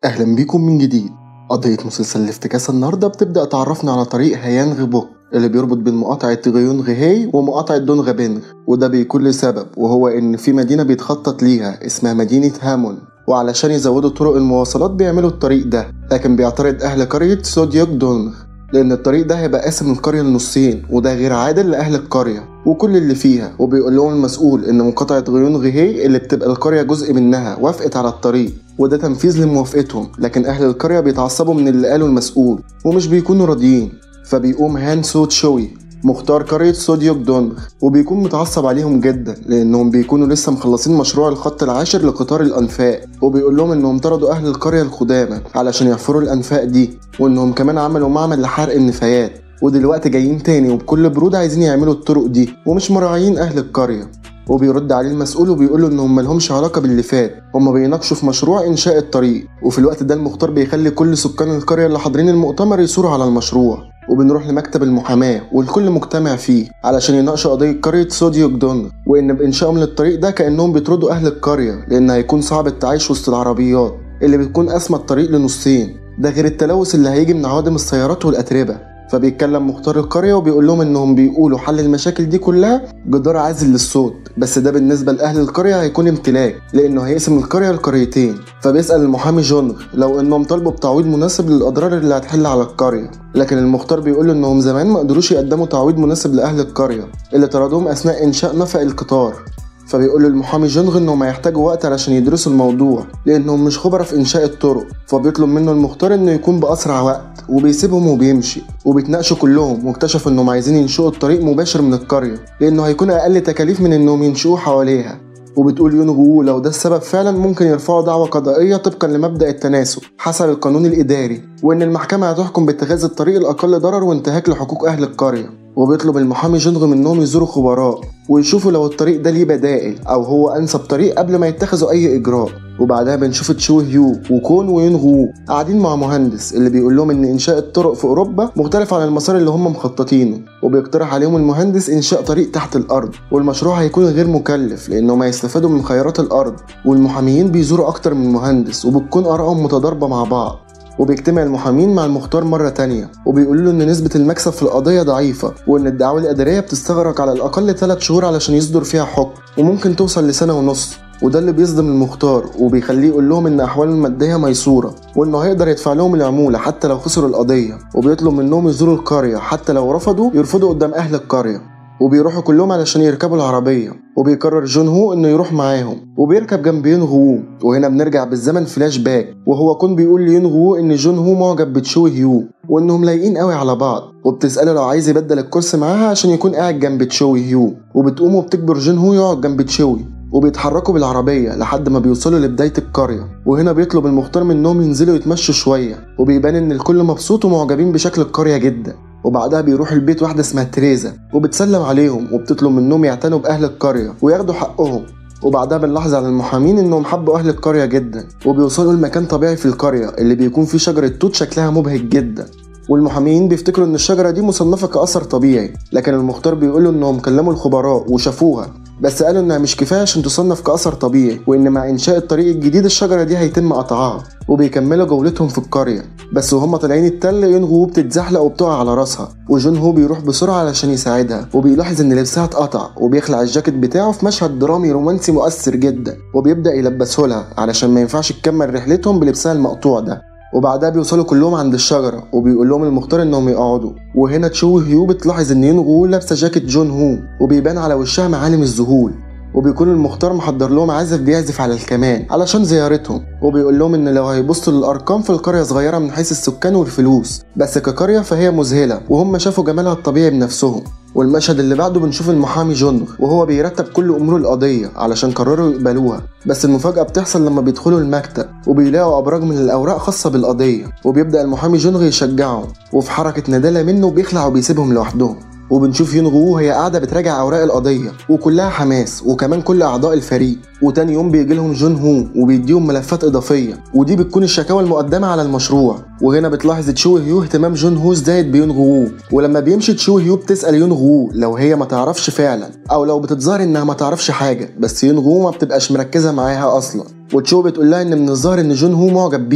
أهلا بيكم من جديد قضية مسلسل الافتكاسة النهاردة بتبدأ تعرفنا على طريق هيان غبوك اللي بيربط بين مقاطعة غيون غهي ومقاطعة دون غابينغ وده بيكون لسبب وهو إن في مدينة بيتخطط ليها اسمها مدينة هامون وعلشان يزودوا طرق المواصلات بيعملوا الطريق ده لكن بيعترض أهل قرية سوديوك دونغ لأن الطريق ده هيبقى قاسم القرية لنصين وده غير عادل لأهل القرية وكل اللي فيها وبيقول لهم المسؤول إن مقاطعة غيون غهي اللي بتبقى القرية جزء منها وافقت على الطريق وده تنفيذ لموافقتهم لكن أهل القرية بيتعصبوا من اللي قاله المسؤول ومش بيكونوا راضيين فبيقوم هان سو تشوي مختار قرية سوديوك دونغ وبيكون متعصب عليهم جدا لأنهم بيكونوا لسه مخلصين مشروع الخط العاشر لقطار الأنفاق وبيقول لهم إنهم طردوا أهل القرية القدامى علشان يحفروا الأنفاق دي وإنهم كمان عملوا معمل لحرق النفايات ودلوقتي جايين تاني وبكل برود عايزين يعملوا الطرق دي ومش مراعيين أهل القرية وبيرد عليه المسؤول وبيقول له انهم ملهمش علاقه باللي فات هما بيناقشوا في مشروع انشاء الطريق وفي الوقت ده المختار بيخلي كل سكان القريه اللي حاضرين المؤتمر يثوروا على المشروع وبنروح لمكتب المحاماة والكل مجتمع فيه علشان يناقشوا قضية قرية سوديوك دونغ وإن بإنشائهم للطريق ده كأنهم بيطردوا أهل القرية لأن هيكون صعب التعايش وسط العربيات اللي بتكون قاسمة الطريق لنصين ده غير التلوث اللي هيجي من عوادم السيارات والأتربة فبيتكلم مختار القرية وبيقول لهم إنهم بيقولوا حل المشاكل دي كلها جدار عازل للصوت بس ده بالنسبة لأهل القرية هيكون امتلاك لأنه هيقسم القرية لقريتين فبيسأل المحامي جونغ لو إنهم طلبوا بتعويض مناسب للأضرار اللي هتحل على القرية لكن المختار بيقول إنهم زمان ما قدروش يقدموا تعويض مناسب لأهل القرية اللي طردوهم أثناء إنشاء نفق القطار فبيقول له المحامي جونغ انهم هيحتاجوا وقت علشان يدرسوا الموضوع لانهم مش خبرة في انشاء الطرق فبيطلب منه المختار انه يكون باسرع وقت وبيسيبهم وبيمشي وبيتناقشوا كلهم واكتشفوا انهم عايزين ينشئوا الطريق مباشر من القرية لانه هيكون اقل تكاليف من انهم ينشئوه حواليها وبتقول يونغ وو لو ده السبب فعلا ممكن يرفعوا دعوى قضائية طبقا لمبدأ التناسب حسب القانون الإداري وإن المحكمة هتحكم باتخاذ الطريق الأقل ضرر وانتهاك لحقوق أهل القرية وبيطلب المحامي جونغ منهم يزوروا خبراء ويشوفوا لو الطريق ده ليه بدائل أو هو أنسب طريق قبل ما يتخذوا أي إجراء وبعدها بنشوف تشو هيو وكون ويونغ وو قاعدين مع مهندس اللي بيقول لهم ان انشاء الطرق في اوروبا مختلف عن المسار اللي هم مخططينه وبيقترح عليهم المهندس انشاء طريق تحت الارض والمشروع هيكون غير مكلف لانهم هيستفادوا من خيرات الارض والمحاميين بيزوروا اكتر من مهندس وبتكون ارائهم متضاربه مع بعض وبيجتمع المحامين مع المختار مرة تانية وبيقولوا له إن نسبة المكسب في القضية ضعيفة وإن الدعاوى الإدارية بتستغرق على الأقل 3 شهور علشان يصدر فيها حكم وممكن توصل لسنة ونص وده اللي بيصدم المختار وبيخليه يقول لهم ان احواله الماديه ميسوره وانه هيقدر يدفع لهم العموله حتى لو خسروا القضيه وبيطلب منهم يزوروا القريه حتى لو رفضوا يرفضوا قدام اهل القريه وبيروحوا كلهم علشان يركبوا العربية وبيقرر جون هو انه يروح معاهم وبيركب جنب يون هو وهنا بنرجع بالزمن فلاش باك وهو كون بيقول ليون هو ان جون هو معجب بتشوي هيو وانهم لايقين قوي على بعض وبتسأله لو عايز يبدل الكرسي معاها عشان يكون قاعد جنب تشوي هيو وبتقوم وبتجبر جون هو يقعد جنب تشوي وبيتحركوا بالعربية لحد ما بيوصلوا لبداية القرية وهنا بيطلب المختار منهم ينزلوا يتمشوا شوية وبيبان ان الكل مبسوط ومعجبين بشكل القرية جدا وبعدها بيروح البيت واحدة اسمها تريزا وبتسلم عليهم وبتطلب منهم يعتنوا بأهل القرية وياخدوا حقهم وبعدها بنلاحظ على المحامين انهم حبوا اهل القرية جدا وبيوصلوا لمكان طبيعي في القرية اللي بيكون فيه شجرة توت شكلها مبهج جدا والمحاميين بيفتكروا ان الشجرة دي مصنفة كأثر طبيعي لكن المختار بيقولوا انهم كلموا الخبراء وشافوها بس قالوا انها مش كفايه عشان تصنف كاثر طبيعي وان مع انشاء الطريق الجديد الشجره دي هيتم قطعها وبيكملوا جولتهم في القريه بس وهم طالعين التل ينغو بتتزحلق وبتقع على راسها وجون هو بيروح بسرعه علشان يساعدها وبيلاحظ ان لبسها اتقطع وبيخلع الجاكيت بتاعه في مشهد درامي رومانسي مؤثر جدا وبيبدا يلبسه لها علشان ما ينفعش تكمل رحلتهم بلبسها المقطوع ده وبعدها بيوصلوا كلهم عند الشجرة وبيقول لهم المختار انهم يقعدوا وهنا تشو هيو بتلاحظ ان ينغو لابسة جاكيت جون هو وبيبان على وشها معالم الذهول وبيكون المختار محضر لهم عازف بيعزف على الكمان علشان زيارتهم وبيقول لهم ان لو هيبصوا للارقام في القريه صغيره من حيث السكان والفلوس بس كقريه فهي مذهله وهم شافوا جمالها الطبيعي بنفسهم والمشهد اللي بعده بنشوف المحامي جونغ وهو بيرتب كل امور القضيه علشان قرروا يقبلوها بس المفاجاه بتحصل لما بيدخلوا المكتب وبيلاقوا ابراج من الاوراق خاصه بالقضيه وبيبدا المحامي جونغ يشجعهم وفي حركه ندالة منه بيخلع وبيسيبهم لوحدهم وبنشوف يونغو وهي قاعده بتراجع اوراق القضيه وكلها حماس وكمان كل اعضاء الفريق وتاني يوم بيجي لهم جون هو وبيديهم ملفات اضافيه ودي بتكون الشكاوى المقدمه على المشروع وهنا بتلاحظ تشو هيو اهتمام جون هو زايد بيونغو ولما بيمشي تشو هيو بتسال يونغو لو هي ما تعرفش فعلا او لو بتتظاهر انها ما تعرفش حاجه بس يونغو ما بتبقاش مركزه معاها اصلا وتشو بتقول لها ان من الظاهر ان جون هو معجب بيها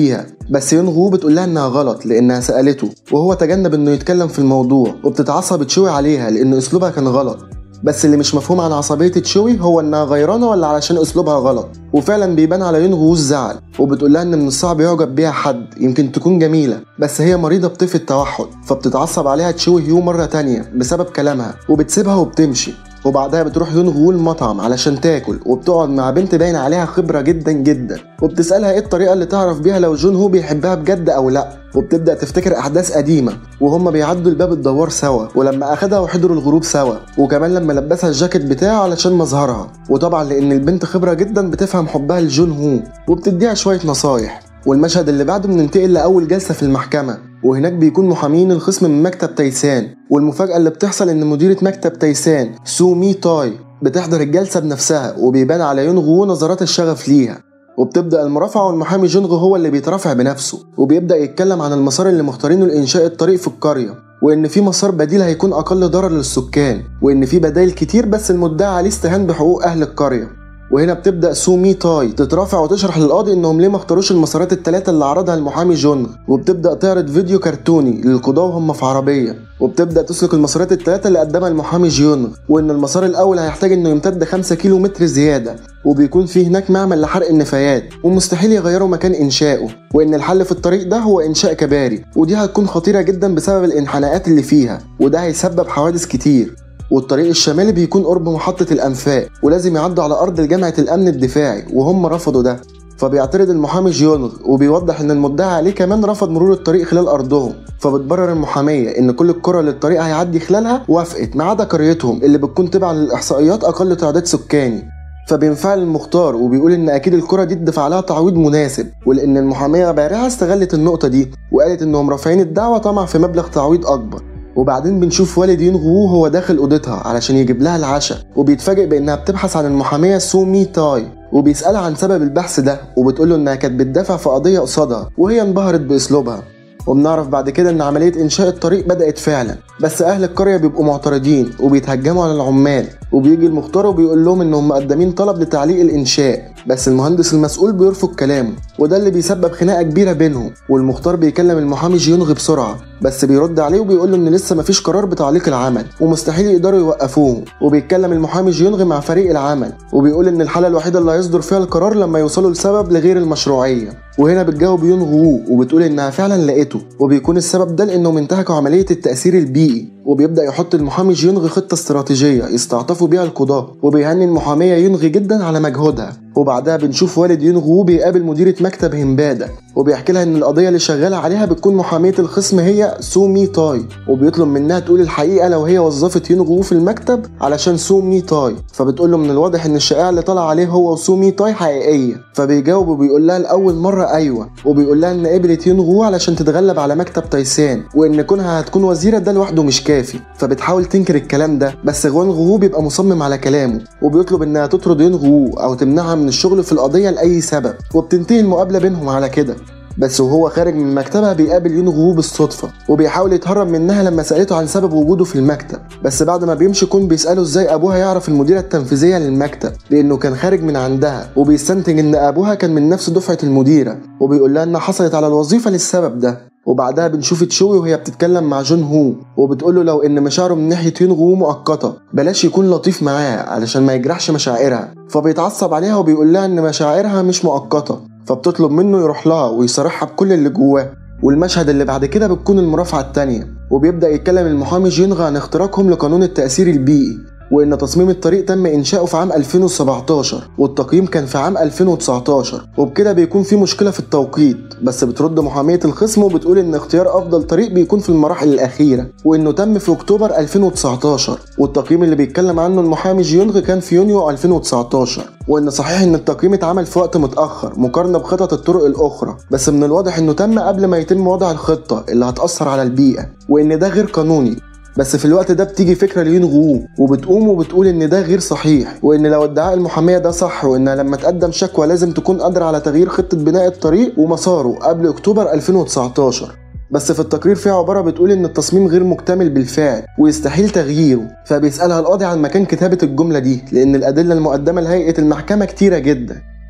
بس يون غو بتقول لها انها غلط لانها سالته وهو تجنب انه يتكلم في الموضوع وبتتعصب تشوي عليها لان اسلوبها كان غلط بس اللي مش مفهوم عن عصبية تشوي هو انها غيرانة ولا علشان اسلوبها غلط وفعلا بيبان على يون غو الزعل وبتقول لها ان من الصعب يعجب بيها حد يمكن تكون جميلة بس هي مريضة بطيف التوحد فبتتعصب عليها تشوي هيو مرة تانية بسبب كلامها وبتسيبها وبتمشي وبعدها بتروح يون غو المطعم علشان تاكل وبتقعد مع بنت باين عليها خبرة جدا جدا وبتسألها ايه الطريقة اللي تعرف بيها لو جون هو بيحبها بجد او لا وبتبدأ تفتكر أحداث قديمة وهم بيعدوا الباب الدوار سوا ولما أخدها وحضروا الغروب سوا وكمان لما لبسها الجاكيت بتاعه علشان مظهرها وطبعا لأن البنت خبرة جدا بتفهم حبها لجون هو وبتديها شوية نصايح والمشهد اللي بعده بننتقل لأول جلسة في المحكمة وهناك بيكون محامين الخصم من مكتب تايسان والمفاجأة اللي بتحصل إن مديرة مكتب تايسان سو مي تاي بتحضر الجلسة بنفسها وبيبان على يونغو نظرات الشغف ليها وبتبدأ المرافعة والمحامي جونغ هو اللي بيترافع بنفسه وبيبدأ يتكلم عن المسار اللي مختارينه لإنشاء الطريق في القرية وإن في مسار بديل هيكون أقل ضرر للسكان وإن في بدايل كتير بس المدعي عليه استهان بحقوق أهل القرية وهنا بتبدا سو مي تاي تترافع وتشرح للقاضي انهم ليه ما اختاروش المسارات الثلاثه اللي عرضها المحامي جونغ وبتبدا تعرض فيديو كرتوني للقضاه وهم في عربيه وبتبدا تسلك المسارات الثلاثه اللي قدمها المحامي جيونغ وان المسار الاول هيحتاج انه يمتد 5 كيلو متر زياده وبيكون في هناك معمل لحرق النفايات ومستحيل يغيروا مكان انشائه وان الحل في الطريق ده هو انشاء كباري ودي هتكون خطيره جدا بسبب الانحناءات اللي فيها وده هيسبب حوادث كتير والطريق الشمالي بيكون قرب محطة الأنفاق ولازم يعدوا على أرض جامعة الأمن الدفاعي وهم رفضوا ده فبيعترض المحامي جيونغ وبيوضح ان المدعي عليه كمان رفض مرور الطريق خلال ارضهم فبتبرر المحاميه ان كل القرى اللي الطريق هيعدي خلالها وافقت ما عدا قريتهم اللي بتكون تبع للاحصائيات اقل تعداد سكاني فبينفعل المختار وبيقول ان اكيد الكره دي اتدفع لها تعويض مناسب ولان المحاميه بارعه استغلت النقطه دي وقالت انهم رافعين الدعوه طمع في مبلغ تعويض اكبر وبعدين بنشوف والد ينغو وهو داخل اوضتها علشان يجيب لها العشاء وبيتفاجئ بانها بتبحث عن المحاميه سو مي تاي وبيسألها عن سبب البحث ده وبتقوله انها كانت بتدافع في قضيه قصادها وهي انبهرت باسلوبها وبنعرف بعد كده ان عمليه انشاء الطريق بدات فعلا بس اهل القريه بيبقوا معترضين وبيتهجموا على العمال وبيجي المختار وبيقول لهم انهم مقدمين طلب لتعليق الانشاء بس المهندس المسؤول بيرفض كلامه وده اللي بيسبب خناقه كبيره بينهم والمختار بيكلم المحامي جيونغ بسرعه بس بيرد عليه وبيقول له ان لسه مفيش قرار بتعليق العمل ومستحيل يقدروا يوقفوه وبيتكلم المحامي جيونغ مع فريق العمل وبيقول ان الحاله الوحيده اللي هيصدر فيها القرار لما يوصلوا لسبب لغير المشروعيه وهنا بتجاوب يون غو وبتقول انها فعلا لقيته وبيكون السبب ده لانهم انتهكوا عمليه التاثير البيئي وبيبدا يحط المحامي جيونغ خطه استراتيجيه يستعطفوا بيها القضاه وبيهني المحاميه يونغ جدا على مجهودها وبعدها بنشوف والد يونغ بيقابل مديره مكتب همبادا وبيحكي لها ان القضيه اللي شغاله عليها بتكون محاميه الخصم هي سو مي تاي وبيطلب منها تقول الحقيقه لو هي وظفت يونغ في المكتب علشان سو مي تاي فبتقول له من الواضح ان الشائعه اللي طالعه عليه هو وسو مي تاي حقيقيه فبيجاوب وبيقول لها لاول مره ايوه وبيقول لها ان قبلت يونغ علشان تتغلب على مكتب تايسان وان كونها هتكون وزيره ده لوحده مش كافي فبتحاول تنكر الكلام ده بس غوان غو بيبقى مصمم على كلامه وبيطلب انها تطرد يونغ او تمنعها من الشغل في القضيه لاي سبب وبتنتهي المقابله بينهم على كده بس وهو خارج من مكتبها بيقابل يون غو بالصدفة وبيحاول يتهرب منها لما سألته عن سبب وجوده في المكتب بس بعد ما بيمشي كون بيسأله ازاي أبوها يعرف المديرة التنفيذية للمكتب لأنه كان خارج من عندها وبيستنتج إن أبوها كان من نفس دفعة المديرة وبيقول لها إنها حصلت على الوظيفة للسبب ده وبعدها بنشوف تشوي وهي بتتكلم مع جون هو وبتقول له لو ان مشاعره من ناحيه يون غو مؤقته بلاش يكون لطيف معاها علشان ما يجرحش مشاعرها فبيتعصب عليها وبيقول لها ان مشاعرها مش مؤقته فبتطلب منه يروح لها ويصارحها بكل اللي جواه والمشهد اللي بعد كده بتكون المرافعة التانية وبيبدأ يتكلم المحامي جينغ عن اختراقهم لقانون التأثير البيئي وإن تصميم الطريق تم إنشاؤه في عام 2017 والتقييم كان في عام 2019 وبكده بيكون في مشكلة في التوقيت بس بترد محامية الخصم وبتقول إن اختيار أفضل طريق بيكون في المراحل الأخيرة وإنه تم في أكتوبر 2019 والتقييم اللي بيتكلم عنه المحامي جيونغ كان في يونيو 2019 وإن صحيح إن التقييم اتعمل في وقت متأخر مقارنة بخطط الطرق الأخرى بس من الواضح إنه تم قبل ما يتم وضع الخطة اللي هتأثر على البيئة وإن ده غير قانوني بس في الوقت ده بتيجي فكره ليون غو وبتقوم وبتقول ان ده غير صحيح وان لو ادعاء المحاميه ده صح وانها لما تقدم شكوى لازم تكون قادره على تغيير خطه بناء الطريق ومساره قبل اكتوبر 2019 بس في التقرير في عبارة بتقول إن التصميم غير مكتمل بالفعل ويستحيل تغييره فبيسألها القاضي عن مكان كتابة الجملة دي لأن الأدلة المقدمة لهيئة المحكمة كتيرة جدا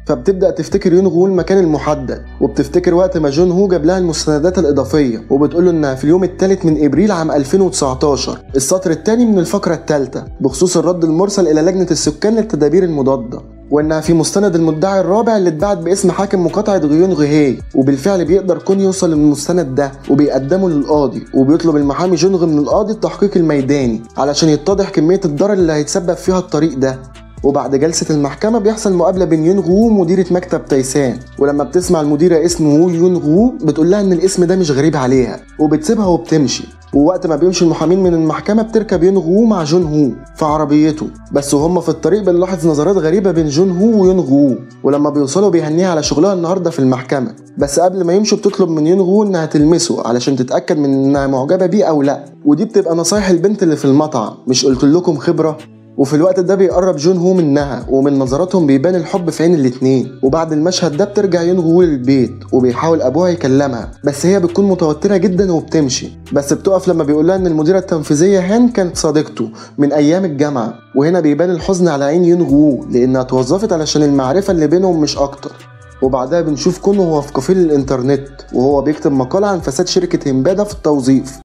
فبتبدا تفتكر يون غو المكان المحدد وبتفتكر وقت ما جون هو جاب لها المستندات الاضافيه وبتقول له انها في اليوم الثالث من ابريل عام 2019 السطر الثاني من الفقره الثالثه بخصوص الرد المرسل الى لجنه السكان للتدابير المضاده وانها في مستند المدعي الرابع اللي اتبعت باسم حاكم مقاطعه غيون غهي وبالفعل بيقدر كون يوصل للمستند ده وبيقدمه للقاضي وبيطلب المحامي جونغ من القاضي التحقيق الميداني علشان يتضح كميه الضرر اللي هيتسبب فيها الطريق ده وبعد جلسة المحكمة بيحصل مقابلة بين يون غو ومديرة مكتب تايسان ولما بتسمع المديرة اسم هو يون غو بتقول لها ان الاسم ده مش غريب عليها وبتسيبها وبتمشي ووقت ما بيمشي المحامين من المحكمة بتركب يون غو مع جون هو في عربيته بس وهم في الطريق بنلاحظ نظرات غريبة بين جون هو ويون غو ولما بيوصلوا بيهنيها على شغلها النهاردة في المحكمة بس قبل ما يمشوا بتطلب من يون غو انها تلمسه علشان تتأكد من انها معجبة بيه او لا ودي بتبقى نصايح البنت اللي في المطعم مش قلت لكم خبرة وفي الوقت ده بيقرب جون هو منها ومن نظراتهم بيبان الحب في عين الاتنين وبعد المشهد ده بترجع يون هو للبيت وبيحاول ابوها يكلمها بس هي بتكون متوتره جدا وبتمشي بس بتقف لما بيقول لها ان المديره التنفيذيه هان كانت صديقته من ايام الجامعه وهنا بيبان الحزن على عين يون هو لانها اتوظفت علشان المعرفه اللي بينهم مش اكتر وبعدها بنشوف كونه هو في كافيه الانترنت وهو بيكتب مقالة عن فساد شركة همبادا في التوظيف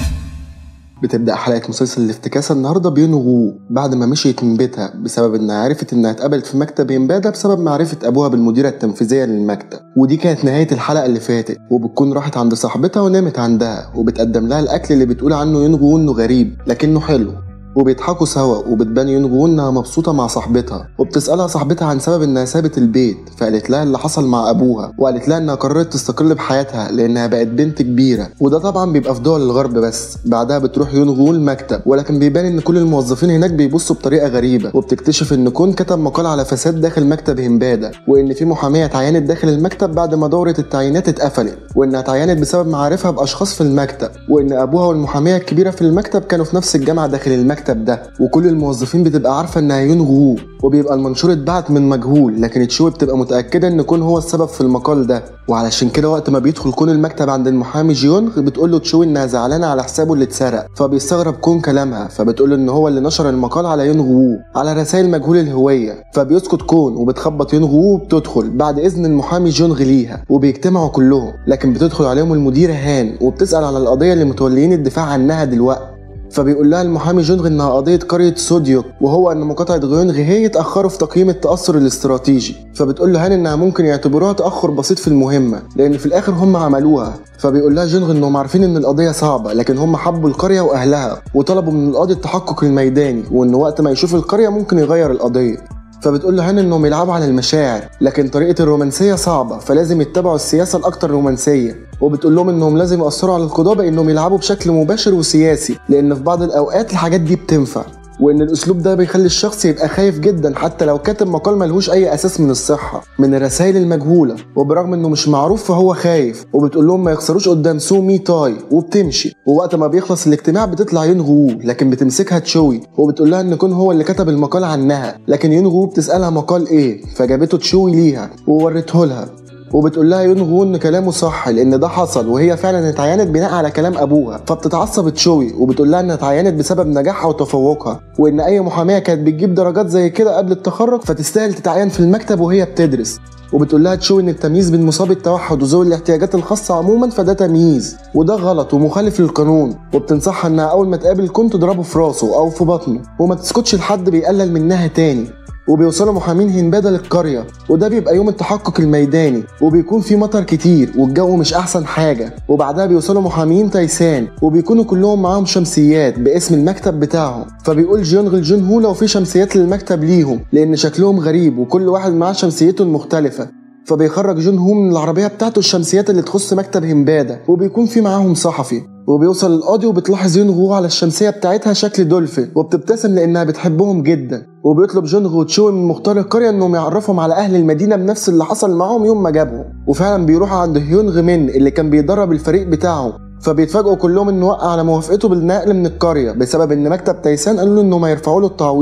بتبدأ حلقة مسلسل الافتكاسة النهاردة بيون غو بعد ما مشيت من بيتها بسبب انها عرفت انها اتقبلت في مكتب امبادا بسبب معرفة ابوها بالمديرة التنفيذية للمكتب ودي كانت نهاية الحلقة اللي فاتت وبتكون راحت عند صاحبتها ونامت عندها وبتقدم لها الاكل اللي بتقول عنه يون غو انه غريب لكنه حلو وبيضحكوا سوا وبتبان يونغو انها مبسوطة مع صاحبتها وبتسألها صاحبتها عن سبب انها سابت البيت فقالت لها اللي حصل مع ابوها وقالت لها انها قررت تستقل بحياتها لانها بقت بنت كبيرة وده طبعا بيبقى في دول الغرب بس بعدها بتروح يونغو المكتب ولكن بيبان ان كل الموظفين هناك بيبصوا بطريقة غريبة وبتكتشف ان كون كتب مقال على فساد داخل مكتب همبادا وان في محامية اتعينت داخل المكتب بعد ما دورة التعيينات اتقفلت وانها اتعينت بسبب معارفها باشخاص في المكتب وان ابوها والمحامية الكبيرة في المكتب كانوا في نفس الجامعة داخل المكتب المكتب ده وكل الموظفين بتبقى عارفه انها يون غو وبيبقى المنشور اتبعت من مجهول لكن تشوي بتبقى متاكده ان كون هو السبب في المقال ده وعلشان كده وقت ما بيدخل كون المكتب عند المحامي جيونغ بتقول له تشوي انها زعلانه على حسابه اللي اتسرق فبيستغرب كون كلامها فبتقول له ان هو اللي نشر المقال على يون غو على رسائل مجهول الهويه فبيسكت كون وبتخبط يون غو وبتدخل بعد اذن المحامي جيونغ ليها وبيجتمعوا كلهم لكن بتدخل عليهم المديره هان وبتسال على القضيه اللي متوليين الدفاع عنها دلوقتي فبيقول لها المحامي جونغ انها قضيه قريه سوديوك وهو ان مقاطعه غيون غهي اتاخروا في تقييم التاثر الاستراتيجي فبتقول له هان انها ممكن يعتبروها تاخر بسيط في المهمه لان في الاخر هم عملوها فبيقول لها جونغ انهم عارفين ان القضيه صعبه لكن هم حبوا القريه واهلها وطلبوا من القاضي التحقق الميداني وان وقت ما يشوف القريه ممكن يغير القضيه فبتقول له هان انهم يلعبوا على المشاعر لكن طريقه الرومانسيه صعبه فلازم يتبعوا السياسه الاكثر رومانسيه وبتقول لهم انهم لازم ياثروا على القضاه بانهم يلعبوا بشكل مباشر وسياسي لان في بعض الاوقات الحاجات دي بتنفع وان الاسلوب ده بيخلي الشخص يبقى خايف جدا حتى لو كاتب مقال ملهوش اي اساس من الصحه من الرسائل المجهوله وبرغم انه مش معروف فهو خايف وبتقول لهم ما يخسروش قدام سو مي تاي وبتمشي ووقت ما بيخلص الاجتماع بتطلع يون غو لكن بتمسكها تشوي وبتقول لها ان كون هو اللي كتب المقال عنها لكن يون غو بتسالها مقال ايه فجابته تشوي ليها وورته لها وبتقول لها يون غو ان كلامه صح لان ده حصل وهي فعلا اتعينت بناء على كلام ابوها فبتتعصب تشوي وبتقول لها انها اتعينت بسبب نجاحها وتفوقها وان اي محاميه كانت بتجيب درجات زي كده قبل التخرج فتستاهل تتعين في المكتب وهي بتدرس وبتقول لها تشوي ان التمييز بين مصاب التوحد وذوي الاحتياجات الخاصه عموما فده تمييز وده غلط ومخالف للقانون وبتنصحها انها اول ما تقابل كون تضربه في راسه او في بطنه وما تسكتش لحد بيقلل منها تاني وبيوصلوا محامين هنبادا للقرية وده بيبقى يوم التحقق الميداني وبيكون في مطر كتير والجو مش أحسن حاجة وبعدها بيوصلوا محامين تايسان وبيكونوا كلهم معاهم شمسيات باسم المكتب بتاعهم فبيقول جيونغ لجون هو لو في شمسيات للمكتب ليهم لأن شكلهم غريب وكل واحد معاه شمسيته المختلفة فبيخرج جون هو من العربية بتاعته الشمسيات اللي تخص مكتب همبادا وبيكون في معاهم صحفي وبيوصل القاضي وبتلاحظ يونغو على الشمسية بتاعتها شكل دولفين وبتبتسم لأنها بتحبهم جدا وبيطلب جونغو تشوي من مختار القرية إنهم يعرفهم على أهل المدينة بنفس اللي حصل معاهم يوم ما جابهم وفعلا بيروحوا عند هيونغ مين اللي كان بيدرب الفريق بتاعه فبيتفاجئوا كلهم انه وقع على موافقته بالنقل من القريه بسبب ان مكتب تايسان قالوا له انه ما يرفعوا له التعويض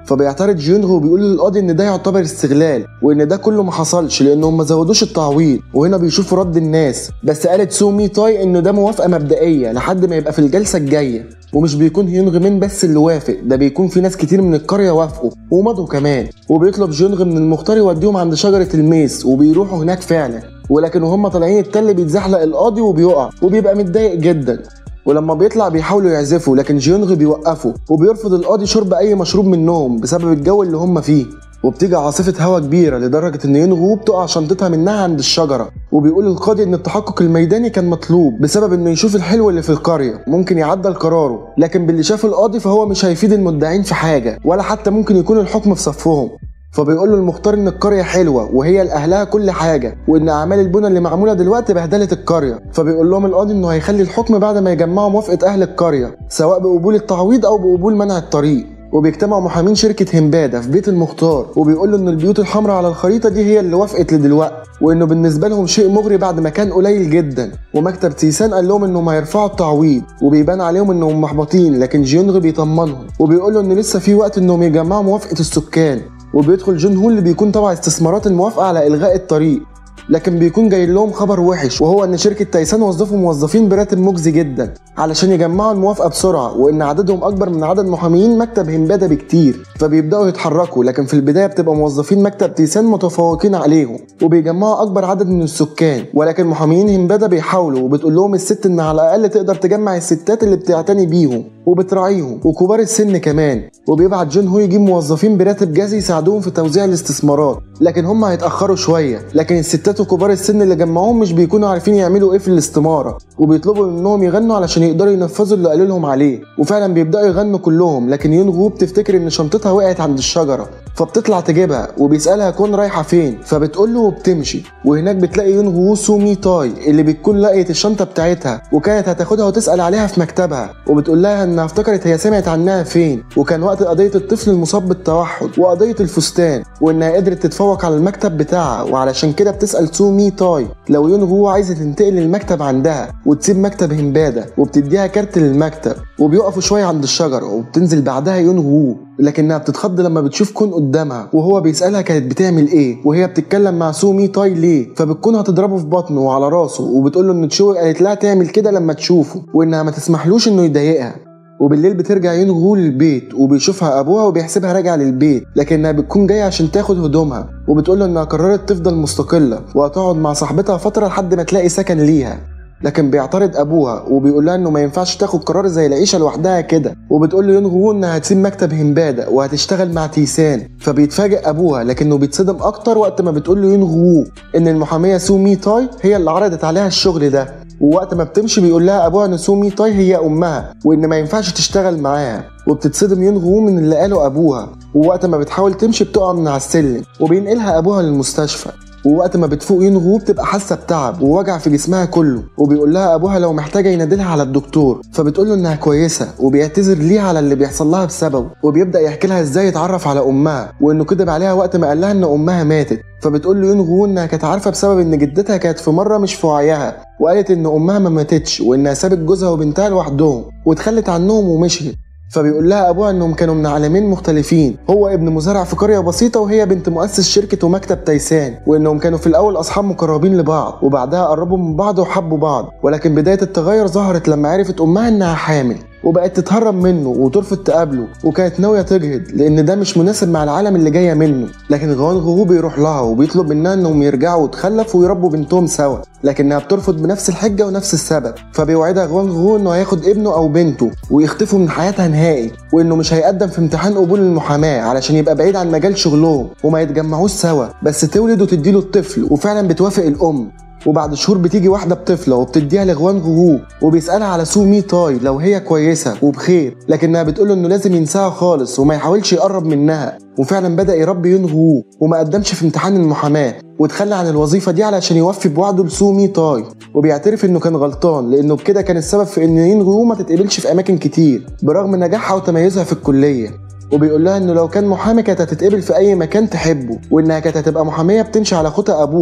فبيعترض جيونغ وبيقول للقاضي ان ده يعتبر استغلال وان ده كله ما حصلش لانهم ما زودوش التعويض وهنا بيشوفوا رد الناس بس قالت سو مي تاي انه ده موافقه مبدئيه لحد ما يبقى في الجلسه الجايه ومش بيكون هيونغ مين بس اللي وافق ده بيكون في ناس كتير من القريه وافقوا ومضوا كمان وبيطلب جيونغ من المختار يوديهم عند شجره الميس وبيروحوا هناك فعلا ولكن وهم طالعين التل بيتزحلق القاضي وبيقع وبيبقى متضايق جدا ولما بيطلع بيحاولوا يعزفوا لكن جيونغ بيوقفه وبيرفض القاضي شرب اي مشروب منهم بسبب الجو اللي هم فيه وبتيجي عاصفة هواء كبيرة لدرجة إن ينغو بتقع شنطتها منها عند الشجرة وبيقول القاضي إن التحقق الميداني كان مطلوب بسبب إنه يشوف الحلو اللي في القرية ممكن يعدل قراره لكن باللي شاف القاضي فهو مش هيفيد المدعين في حاجة ولا حتى ممكن يكون الحكم في صفهم فبيقول له المختار ان القريه حلوه وهي لاهلها كل حاجه وان اعمال البنى اللي معموله دلوقتي بهدلت القريه فبيقول لهم القاضي انه هيخلي الحكم بعد ما يجمعوا موافقه اهل القريه سواء بقبول التعويض او بقبول منع الطريق وبيجتمعوا محامين شركة همبادة في بيت المختار وبيقول له إن البيوت الحمراء على الخريطة دي هي اللي وافقت لدلوقتي وإنه بالنسبة لهم شيء مغري بعد ما كان قليل جدا ومكتب تيسان قال لهم إنهم هيرفعوا التعويض وبيبان عليهم إنهم محبطين لكن جيونغ بيطمنهم وبيقول له إن لسه في وقت إنهم يجمعوا موافقة السكان وبيدخل جون هو اللي بيكون تبع استثمارات الموافقة على إلغاء الطريق لكن بيكون جاي لهم خبر وحش وهو ان شركه تايسان وظفوا موظفين براتب مجزي جدا علشان يجمعوا الموافقه بسرعه وان عددهم اكبر من عدد محامين مكتب همبادا بكتير فبيبداوا يتحركوا لكن في البدايه بتبقى موظفين مكتب تيسان متفوقين عليهم وبيجمعوا اكبر عدد من السكان ولكن محامين همبادا بيحاولوا وبتقول لهم الست ان على الاقل تقدر تجمع الستات اللي بتعتني بيهم وبتراعيهم وكبار السن كمان وبيبعت جون هو يجيب موظفين براتب جازي يساعدوهم في توزيع الاستثمارات لكن هم هيتاخروا شويه لكن الستات وكبار السن اللي جمعوهم مش بيكونوا عارفين يعملوا ايه في الاستماره وبيطلبوا منهم يغنوا علشان يقدروا ينفذوا اللي قالوا لهم عليه وفعلا بيبداوا يغنوا كلهم لكن يونغو بتفتكر ان شنطتها وقعت عند الشجره فبتطلع تجيبها وبيسالها كون رايحه فين فبتقول له وبتمشي وهناك بتلاقي يونغو سومي تاي اللي بتكون لقيت الشنطه بتاعتها وكانت هتاخدها وتسال عليها في مكتبها وبتقول لها انها افتكرت هي سمعت عنها فين وكان وقت قضيه الطفل المصاب بالتوحد وقضيه الفستان وانها قدرت تتفوق على المكتب بتاعها وعلشان كده بتسال سومي تاي لو يونغو عايزه تنتقل للمكتب عندها وتسيب مكتب همبادا وبتديها كارت للمكتب وبيقفوا شويه عند الشجره وبتنزل بعدها يونغو لكنها بتتخض لما بتشوف كون قدامها وهو بيسالها كانت بتعمل ايه وهي بتتكلم مع سومي تاي ليه فبتكون هتضربه في بطنه وعلى راسه وبتقول له ان تشوي قالت لها تعمل كده لما تشوفه وانها ما تسمحلوش انه يضايقها وبالليل بترجع ينغو للبيت وبيشوفها ابوها وبيحسبها راجعه للبيت لكنها بتكون جايه عشان تاخد هدومها وبتقول له انها قررت تفضل مستقله وهتقعد مع صاحبتها فتره لحد ما تلاقي سكن ليها لكن بيعترض ابوها وبيقول لها انه ما ينفعش تاخد قرار زي العيشه لوحدها كده وبتقول له يونغو انها هتسيب مكتب همبادا وهتشتغل مع تيسان فبيتفاجئ ابوها لكنه بيتصدم اكتر وقت ما بتقول له يونغو ان المحاميه سومي تاي هي اللي عرضت عليها الشغل ده ووقت ما بتمشي بيقول لها ابوها ان سومي تاي هي امها وان ما ينفعش تشتغل معاها وبتتصدم يونغو من اللي قاله ابوها ووقت ما بتحاول تمشي بتقع من على السلم وبينقلها ابوها للمستشفى ووقت ما بتفوق ينغو بتبقى حاسه بتعب ووجع في جسمها كله وبيقول لها ابوها لو محتاجه ينادلها على الدكتور فبتقول له انها كويسه وبيعتذر ليها على اللي بيحصل لها بسببه وبيبدا يحكي لها ازاي يتعرف على امها وانه كذب عليها وقت ما قال لها ان امها ماتت فبتقول له ينغو انها كانت عارفه بسبب ان جدتها كانت في مره مش في وعيها وقالت ان امها ما ماتتش وانها سابت جوزها وبنتها لوحدهم واتخلت عنهم ومشيت فبيقول لها ابوها انهم كانوا من عالمين مختلفين هو ابن مزارع في قريه بسيطه وهي بنت مؤسس شركه ومكتب تيسان وانهم كانوا في الاول اصحاب مقربين لبعض وبعدها قربوا من بعض وحبوا بعض ولكن بدايه التغير ظهرت لما عرفت امها انها حامل وبقت تتهرب منه وترفض تقابله وكانت ناويه تجهد لان ده مش مناسب مع العالم اللي جايه منه لكن غوان غوغو بيروح لها وبيطلب منها انهم يرجعوا وتخلفوا ويربوا بنتهم سوا لكنها بترفض بنفس الحجه ونفس السبب فبيوعدها غوان غوغو انه هياخد ابنه او بنته ويختفوا من حياتها نهائي وانه مش هيقدم في امتحان قبول المحاماه علشان يبقى بعيد عن مجال شغلهم وما يتجمعوش سوا بس تولد وتديله الطفل وفعلا بتوافق الام وبعد شهور بتيجي واحدة طفلة وبتديها لغوان غوغو وبيسألها على سو مي تاي لو هي كويسة وبخير لكنها بتقوله انه لازم ينساها خالص وما يحاولش يقرب منها وفعلا بدأ يربي يون غوغو وما قدمش في امتحان المحاماة وتخلى عن الوظيفة دي علشان يوفي بوعده لسو مي تاي وبيعترف انه كان غلطان لانه بكده كان السبب في ان يون غوغو ما تتقبلش في اماكن كتير برغم نجاحها وتميزها في الكلية وبيقول لها انه لو كان محامي كانت هتتقبل في اي مكان تحبه وانها كانت هتبقى محاميه بتمشي على خطى ابوها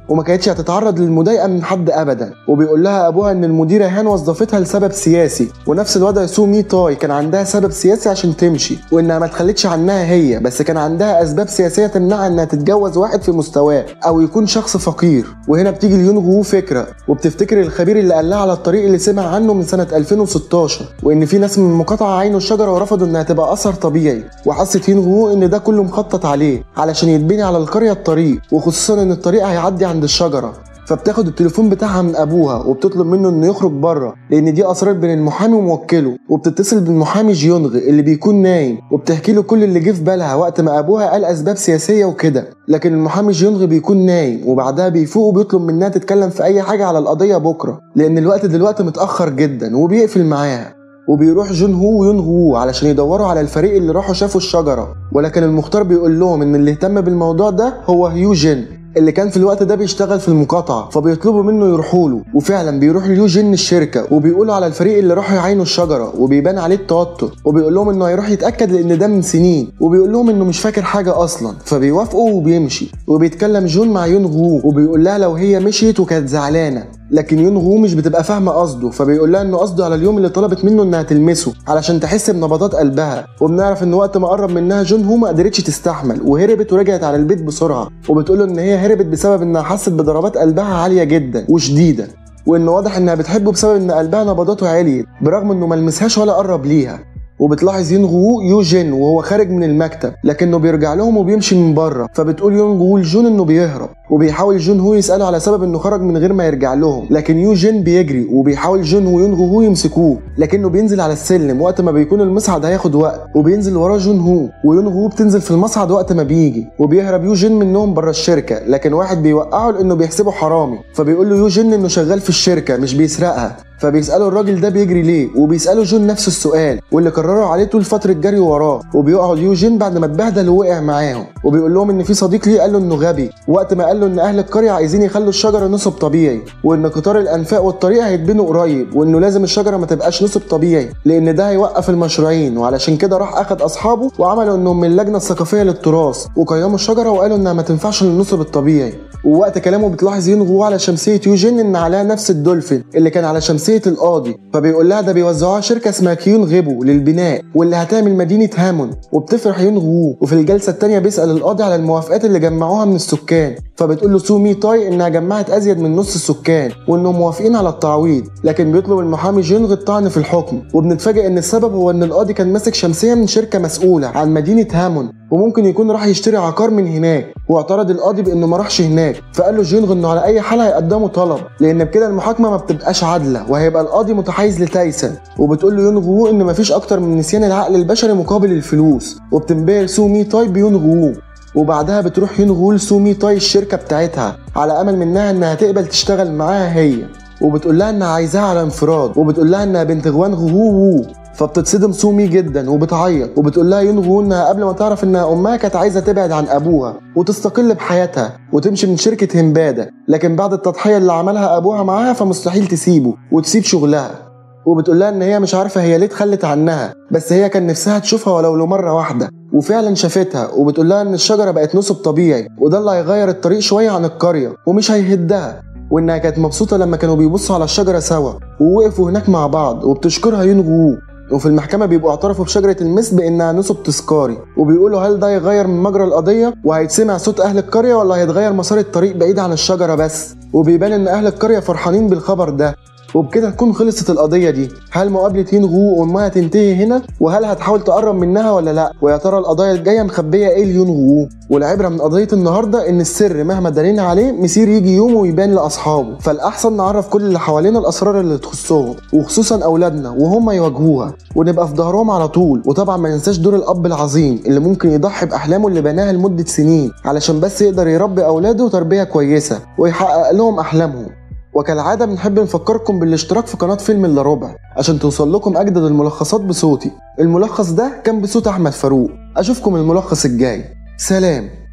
وما كانتش هتتعرض للمضايقه من حد ابدا وبيقول لها ابوها ان المديره هان وظفتها لسبب سياسي ونفس الوضع سو مي تاي كان عندها سبب سياسي عشان تمشي وانها ما تخلتش عنها هي بس كان عندها اسباب سياسيه تمنعها انها تتجوز واحد في مستواه او يكون شخص فقير وهنا بتيجي ليونغ وو فكره وبتفتكر الخبير اللي قال لها على الطريق اللي سمع عنه من سنه 2016 وان في ناس من مقاطعه عينوا الشجره ورفضوا انها تبقى اثر طبيعي وحست يونغ وو ان ده كله مخطط عليه علشان يتبني على القريه الطريق وخصوصا ان الطريق هيعدي عند الشجره فبتاخد التليفون بتاعها من ابوها وبتطلب منه انه يخرج بره لان دي اسرار بين المحامي وموكله وبتتصل بالمحامي جيونغ اللي بيكون نايم وبتحكي له كل اللي جه في بالها وقت ما ابوها قال اسباب سياسيه وكده لكن المحامي جيونغ بيكون نايم وبعدها بيفوق وبيطلب منها تتكلم في اي حاجه على القضيه بكره لان الوقت دلوقتي متاخر جدا وبيقفل معاها وبيروح جون هو ويون هو علشان يدوروا على الفريق اللي راحوا شافوا الشجره ولكن المختار بيقول لهم ان اللي اهتم بالموضوع ده هو هيو جين اللي كان في الوقت ده بيشتغل في المقاطعة فبيطلبوا منه يروحوا له وفعلا بيروح ليو جين الشركة وبيقولوا على الفريق اللي راحوا يعينوا الشجرة وبيبان عليه التوتر وبيقول لهم انه هيروح يتأكد لان ده من سنين وبيقول لهم انه مش فاكر حاجة اصلا فبيوافقوا وبيمشي وبيتكلم جون مع يون غو وبيقول لها لو هي مشيت وكانت زعلانة لكن يون غو مش بتبقى فاهمه قصده فبيقول لها انه قصده على اليوم اللي طلبت منه انها تلمسه علشان تحس بنبضات قلبها وبنعرف ان وقت ما قرب منها جون هو ما قدرتش تستحمل وهربت ورجعت على البيت بسرعه وبتقول له ان هي هربت بسبب انها حست بضربات قلبها عاليه جدا وشديده وان واضح انها بتحبه بسبب ان قلبها نبضاته عليت برغم انه ملمسهاش ولا قرب ليها وبتلاحظ يونغ وو يوجين وهو خارج من المكتب لكنه بيرجع لهم وبيمشي من بره فبتقول يونغ وو لجون انه بيهرب وبيحاول جون هو يساله على سبب انه خرج من غير ما يرجع لهم لكن يو جين بيجري وبيحاول جون ويونغ هو يمسكوه لكنه بينزل على السلم وقت ما بيكون المصعد هياخد وقت وبينزل وراه جون هو ويونغ هو بتنزل في المصعد وقت ما بيجي وبيهرب يو جين منهم بره الشركه لكن واحد بيوقعه لانه بيحسبه حرامي فبيقول له يو جين انه شغال في الشركه مش بيسرقها فبيسألوا الراجل ده بيجري ليه وبيسألوا جون نفس السؤال واللي كرروا عليه طول فترة جري وراه وبيقعد يوجين بعد ما اتبهدل ووقع معاهم وبيقول لهم ان في صديق ليه قال له انه غبي وقت ما قال له ان اهل القرية عايزين يخلوا الشجرة نصب طبيعي وان قطار الانفاق والطريق هيتبنوا قريب وانه لازم الشجرة ما تبقاش نصب طبيعي لان ده هيوقف المشروعين وعلشان كده راح اخد اصحابه وعملوا انهم من اللجنة الثقافية للتراث وقيموا الشجرة وقالوا انها ما تنفعش للنصب الطبيعي ووقت كلامه بتلاحظ ينغو على شمسية يوجين ان عليها نفس الدولفين اللي كان على شمسية القاضي فبيقول لها ده بيوزعوها شركة اسمها كيون غيبو للبناء واللي هتعمل مدينة هامون وبتفرح يونغو وفي الجلسة التانية بيسأل القاضي على الموافقات اللي جمعوها من السكان فبتقول له سو مي تاي انها جمعت ازيد من نص السكان وانهم موافقين على التعويض لكن بيطلب المحامي جينغ الطعن في الحكم وبنتفاجئ ان السبب هو ان القاضي كان ماسك شمسية من شركة مسؤولة عن مدينة هامون وممكن يكون راح يشتري عقار من هناك واعترض القاضي بانه ما راحش هناك فقال له جينغ انه على اي حال هيقدموا طلب لان بكده المحاكمه ما بتبقاش عادله وهيبقى القاضي متحيز لتايسون وبتقول له يونغ وو ان مفيش اكتر من نسيان العقل البشري مقابل الفلوس وبتنبهر سو مي تاي بيونغ وو وبعدها بتروح يونغ وو لسو مي تاي الشركه بتاعتها على امل منها انها تقبل تشتغل معاها هي وبتقول لها انها عايزاها على انفراد وبتقول لها انها بنت غوان غو وو فبتتصدم سومي جدا وبتعيط وبتقول لها يونغو انها قبل ما تعرف انها امها كانت عايزه تبعد عن ابوها وتستقل بحياتها وتمشي من شركه همباده لكن بعد التضحيه اللي عملها ابوها معاها فمستحيل تسيبه وتسيب شغلها وبتقول لها ان هي مش عارفه هي ليه اتخلت عنها بس هي كان نفسها تشوفها ولو لمره واحده وفعلا شافتها وبتقول لها ان الشجره بقت نصب طبيعي وده اللي هيغير الطريق شويه عن القريه ومش هيهدها وانها كانت مبسوطه لما كانوا بيبصوا على الشجره سوا ووقفوا هناك مع بعض وبتشكرها يونغو وفي المحكمة بيبقوا اعترفوا بشجرة المس بإنها نصب تذكاري وبيقولوا هل ده يغير من مجرى القضية وهيتسمع صوت أهل القرية ولا هيتغير مسار الطريق بعيد عن الشجرة بس وبيبان إن أهل القرية فرحانين بالخبر ده وبكده تكون خلصت القضية دي هل مقابلة يونغو وأمها تنتهي هنا وهل هتحاول تقرب منها ولا لا ويا ترى القضايا الجاية مخبية إيه ليونغو والعبرة من قضية النهاردة إن السر مهما دارينا عليه مسير يجي يوم ويبان لأصحابه فالأحسن نعرف كل اللي حوالينا الأسرار اللي تخصهم وخصوصا أولادنا وهم يواجهوها ونبقى في ظهرهم على طول وطبعا ما ننساش دور الأب العظيم اللي ممكن يضحي بأحلامه اللي بناها لمدة سنين علشان بس يقدر يربي أولاده تربية كويسة ويحقق لهم أحلامهم وكالعادة بنحب نفكركم بالاشتراك في قناة فيلم إلا ربع عشان توصل لكم أجدد الملخصات بصوتي الملخص ده كان بصوت أحمد فاروق أشوفكم الملخص الجاي سلام